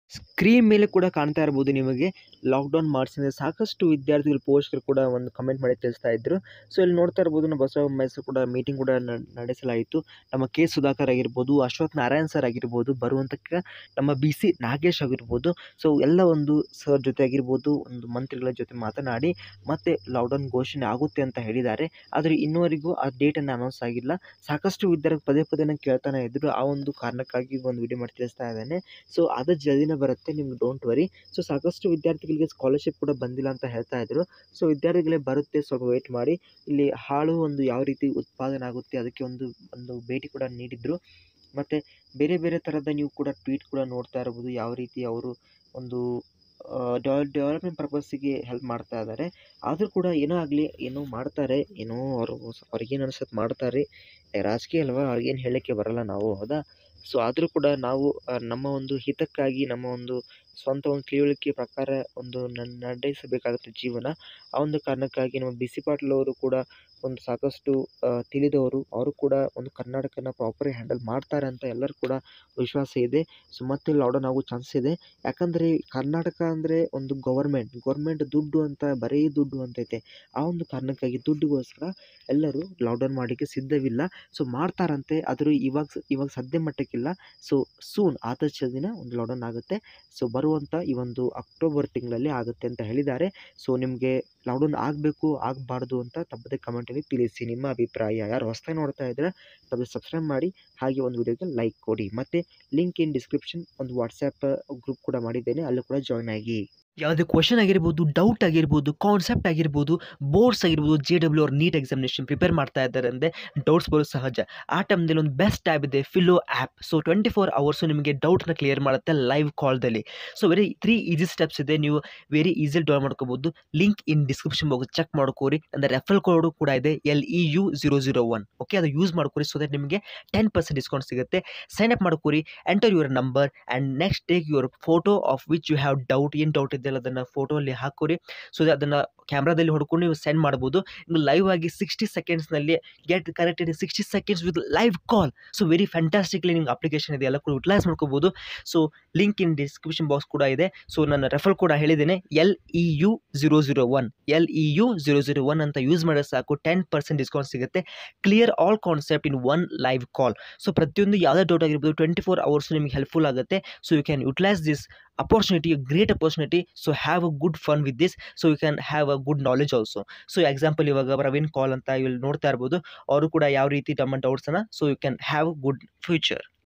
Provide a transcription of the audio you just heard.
screen ಮೇಲೆ ಕೂಡ ಕಾಣ್ತಾ ಇರ್ಬೋದು ನಿಮಗೆ ಲಾಕ್ಡೌನ್ ಮಾಡಿಸಿದ್ರೆ ಸಾಕಷ್ಟು ವಿದ್ಯಾರ್ಥಿಗಳು ಪೋಷಕರು ಕೂಡ ಒಂದು ಕಮೆಂಟ್ ಮಾಡಿ ತಿಳಿಸ್ತಾ ಇದ್ದರು ಸೊ ಇಲ್ಲಿ ನೋಡ್ತಾ ಇರ್ಬೋದು ನಮ್ಮ ಬಸವ ಮೆಸ್ ಕೂಡ ಮೀಟಿಂಗ್ ಕೂಡ ನ- ನಡೆಸಲಾಯಿತು ನಮ್ಮ ಕೆ ಸುಧಾಕರ್ ಆಗಿರ್ಬೋದು ಅಶ್ವಥ್ ನಾರಾಯಣ್ ಸರ್ ಆಗಿರ್ಬೋದು ಬರುವಂಥ ನಮ್ಮ ಬಿ ಸಿ ನಾಗೇಶ್ ಆಗಿರ್ಬೋದು ಸೊ ಎಲ್ಲ ಒಂದು ಸರ್ ಜೊತೆ ಆಗಿರ್ಬೋದು ಒಂದು ಮಂತ್ರಿಗಳ ಜೊತೆ ಮಾತನಾಡಿ ಮತ್ತೆ ಲಾಕ್ಡೌನ್ ಘೋಷಣೆ ಆಗುತ್ತೆ ಅಂತ ಹೇಳಿದ್ದಾರೆ ಆದರೆ ಇನ್ನುವರೆಗೂ ಆ ಡೇಟನ್ನು ಅನೌನ್ಸ್ ಆಗಿಲ್ಲ ಸಾಕಷ್ಟು ವಿದ್ಯಾರ್ಥಿ ಪದೇ ಪದೇ ನಂಗೆ ಕೇಳ್ತಾನೆ ಇದ್ದರು ಆ ಒಂದು ಕಾರಣಕ್ಕಾಗಿ ಒಂದು ವಿಡಿಯೋ ಮಾಡಿ ತಿಳಿಸ್ತಾ ಇದ್ದೇನೆ ಸೊ ಅದು ಜಲ್ದಿನೇ ಬರುತ್ತೆ ನಿಮ್ಗೆ ಡೋಂಟ್ ವರಿ ಸೊ ಸಾಕಷ್ಟು ವಿದ್ಯಾರ್ಥಿಗಳಿಗೆ ಸ್ಕಾಲರ್ಶಿಪ್ ಕೂಡ ಬಂದಿಲ್ಲ ಅಂತ ಹೇಳ್ತಾ ಇದ್ರು ಸೊ ವಿದ್ಯಾರ್ಥಿಗಳೇ ಬರುತ್ತೆ ಸ್ವಲ್ಪ ವೆಯ್ಟ್ ಮಾಡಿ ಇಲ್ಲಿ ಹಾಳು ಒಂದು ಯಾವ ರೀತಿ ಉತ್ಪಾದನೆ ಆಗುತ್ತೆ ಅದಕ್ಕೆ ಒಂದು ಒಂದು ಭೇಟಿ ಕೂಡ ನೀಡಿದ್ರು ಮತ್ತು ಬೇರೆ ಬೇರೆ ಥರದ ನೀವು ಕೂಡ ಟ್ವೀಟ್ ಕೂಡ ನೋಡ್ತಾ ಇರ್ಬೋದು ಯಾವ ರೀತಿ ಅವರು ಒಂದು ಡೆವಲಪ್ಮೆಂಟ್ ಪರ್ಪಸ್ಸಿಗೆ ಹೆಲ್ಪ್ ಮಾಡ್ತಾ ಇದ್ದಾರೆ ಆದರೂ ಕೂಡ ಏನೋ ಆಗಲಿ ಏನೋ ಮಾಡ್ತಾರೆ ಏನೋ ಅವರು ಅವ್ರಿಗೇನು ಅನ್ಸುತ್ತೆ ಮಾಡ್ತಾರೆ ರಾಜಕೀಯ ಅಲ್ವಾ ಅವ್ರಿಗೇನು ಹೇಳೋಕ್ಕೆ ಬರಲ್ಲ ನಾವು ಹೌದಾ ಸೊ ಆದರೂ ಕೂಡ ನಾವು ಆ, ನಮ್ಮ ಒಂದು ಹಿತಕ್ಕಾಗಿ ನಮ್ಮ ಒಂದು ಸ್ವಂತ ಒಂದು ತಿಳುವಳಿಕೆ ಪ್ರಕಾರ ಒಂದು ನನ್ ನಡೆಸಬೇಕಾಗುತ್ತೆ ಜೀವನ ಆ ಒಂದು ಕಾರಣಕ್ಕಾಗಿ ನಮ್ಮ ಬಿ ಸಿ ಪಾಟೀಲ್ ಅವರು ಕೂಡ ಒಂದು ಸಾಕಷ್ಟು ಆ, ತಿಳಿದವರು ಅವರು ಕೂಡ ಒಂದು ಕರ್ನಾಟಕನ ಪ್ರಾಪರಾಗಿ ಹ್ಯಾಂಡಲ್ ಮಾಡ್ತಾರೆ ಅಂತ ಎಲ್ಲರೂ ಕೂಡ ವಿಶ್ವಾಸ ಇದೆ ಸೊ ಮತ್ತೆ ಲಾಕ್ಡೌನ್ ಆಗೋ ಚಾನ್ಸ್ ಇದೆ ಯಾಕಂದರೆ ಕರ್ನಾಟಕ ಅಂದರೆ ಒಂದು ಗೌರ್ಮೆಂಟ್ ಗೌರ್ಮೆಂಟ್ ದುಡ್ಡು ಅಂತ ಬರೀ ದುಡ್ಡು ಅಂತೈತೆ ಆ ಒಂದು ಕಾರಣಕ್ಕಾಗಿ ದುಡ್ಡಿಗೋಸ್ಕರ ಎಲ್ಲರೂ ಲಾಕ್ಡೌನ್ ಮಾಡಲಿಕ್ಕೆ ಸಿದ್ಧವಿಲ್ಲ ಸೊ ಮಾಡ್ತಾರಂತೆ ಆದರೂ ಇವಾಗ ಸ- ಇವಾಗ ಸದ್ಯ ಮಟ್ಟಕ್ಕಿಲ್ಲ ಸೊ ಸೂನ್ ಆದಷ್ಟು ದಿನ ಒಂದು ಲಾಕ್ಡೌನ್ ಆಗುತ್ತೆ ಸೊ ಬರುವಂಥ ಈ ಒಂದು ಅಕ್ಟೋಬರ್ ತಿಂಗಳಲ್ಲಿ ಆಗುತ್ತೆ ಅಂತ ಹೇಳಿದ್ದಾರೆ ಸೊ ನಿಮಗೆ ಲಾಕ್ಡೌನ್ ಆಗಬೇಕು ಆಗಬಾರ್ದು ಅಂತ ತಪ್ಪದೆ ಕಮೆಂಟಲ್ಲಿ ತಿಳಿಸಿ ನಿಮ್ಮ ಅಭಿಪ್ರಾಯ ಯಾರು ಹೊಸ್ದಾಗಿ ನೋಡ್ತಾ ಇದ್ದರೆ ತಪ್ಪದೆ ಸಬ್ಸ್ಕ್ರೈಬ್ ಮಾಡಿ ಹಾಗೆ ಒಂದು ವಿಡಿಯೋಗೆ ಲೈಕ್ ಕೊಡಿ ಮತ್ತು ಲಿಂಕ್ ಇನ್ ಡಿಸ್ಕ್ರಿಪ್ಷನ್ ಒಂದು ವಾಟ್ಸ್ಯಾಪ್ ಗ್ರೂಪ್ ಕೂಡ ಮಾಡಿದ್ದೇನೆ ಅಲ್ಲೂ ಕೂಡ ಜಾಯ್ನ್ ಆಗಿ ಯಾವುದೇ ಕ್ವಶನ್ ಆಗಿರ್ಬೋದು ಡೌಟ್ ಆಗಿರ್ಬೋದು ಕಾನ್ಸೆಪ್ಟ್ ಆಗಿರ್ಬೋದು ಬೋರ್ಡ್ಸ್ ಆಗಿರ್ಬೋದು ಜೆ ಡಬ್ಲ್ಯೂ ಅವ್ರ ನೀಟ್ ಎಕ್ಸಾಮಿನೇಷನ್ ಪ್ರಿಪೇರ್ ಮಾಡ್ತಾ ಇದ್ದಾರೆ ಅಂದರೆ ಡೌಟ್ಸ್ ಬರೋದು ಸಹಜ ಆ ಟೈಮ್ದಲ್ಲಿ ಒಂದು ಬೆಸ್ಟ್ ಟ್ಯಾಬ್ ಇದೆ Filo app so twenty four hours ನಿಮಗೆ ಡೌಟ್ನ ಕ್ಲಿಯರ್ ಮಾಡುತ್ತೆ ಲೈವ್ ಕಾಲ್ದಲ್ಲಿ so very three easy steps ಇದೆ ನೀವು ವೆರಿ ಈಸಿಲಿ ಡೌನ್ ಮಾಡ್ಕೋಬೋದು ಲಿಂಕ್ ಇನ್ ಡಿಸ್ಕ್ರಿಪ್ಷನ್ ಹೋಗಿ ಚೆಕ್ ಮಾಡ್ಕೋರಿ ಅಂದರೆ ರೆಫಲ್ ಕೋಡು ಕೂಡ ಇದೆ L E U zero zero one okay ಅದು ಯೂಸ್ ಮಾಡ್ಕೊರಿ ಸೊ ದಟ್ ನಿಮಗೆ ಟೆನ್ ಪರ್ಸೆಂಟ್ ಡಿಸ್ಕೌಂಟ್ ಸಿಗುತ್ತೆ ಸೈನ್ ಅಪ್ ಮಾಡ್ಕೋರಿ enter your number and next take your photo of which you have doubt ಏನು ಡೌಟ್ ಇದೆಯಲ್ಲ ಅದನ್ನು ಫೋಟೋ ಅಲ್ಲಿ ಹಾಕೋರಿ ಸೊ ಅದನ್ನು ಕ್ಯಾಮ್ರಾದಲ್ಲಿ ಹೊಡ್ಕೊಂಡು ನೀವು ಸೆಂಡ್ ಮಾಡ್ಬೋದು ನೀವು ಲೈವ್ ಆಗಿ ಸಿಕ್ಸ್ಟಿ ಸೆಕೆಂಡ್ಸ್ನಲ್ಲಿ get connected sixty seconds with live call so very fantastically ನಿಮ್ಗೆ ಅಪ್ಲಿಕೇಶನ್ ಇದೆ ಎಲ್ಲ ಕೂಡ ಯುಟಿಲೈಸ್ ಮಾಡ್ಕೋಬೋದು so link in description box ಕೂಡ ಇದೆ ಸೊ ನನ್ನ ರೆಫರ್ ಕೂಡ ಹೇಳಿದ್ದೇನೆ L E U zero zero one L E U zero zero one ಅಂತ ಯೂಸ್ ಮಾಡಿದ್ರೆ ಸಾಕು ಟೆನ್ ಪರ್ಸೆಂಟ್ ಡಿಸ್ಕೌಂಟ್ ಸಿಗುತ್ತೆ clear all concept in one live call so ಪ್ರತಿಯೊಂದು ಯಾವುದೇ ಡೌಟ್ ಆಗಿರ್ಬೋದು ಟ್ವೆಂಟಿ ಫೋರ್ ಅವರ್ಸ್ ನಿಮಗೆ ಹೆಲ್ಪ್ಫುಲ್ ಆಗುತ್ತೆ so you can utilise this opportunity great opportunity so have a good fun with this so you can have a good knowledge also so example ಇವಾಗ ಪ್ರವೀಣ್ ಕಾಲ್ ಅಂತ ಇಲ್ಲಿ ನೋಡ್ತಾ ಇರ್ಬೋದು ಅವರು ಕೂಡ ಯಾವ ರೀತಿ ತಮ್ಮ ಡೌಟ್ಸನ್ನು so you can have good future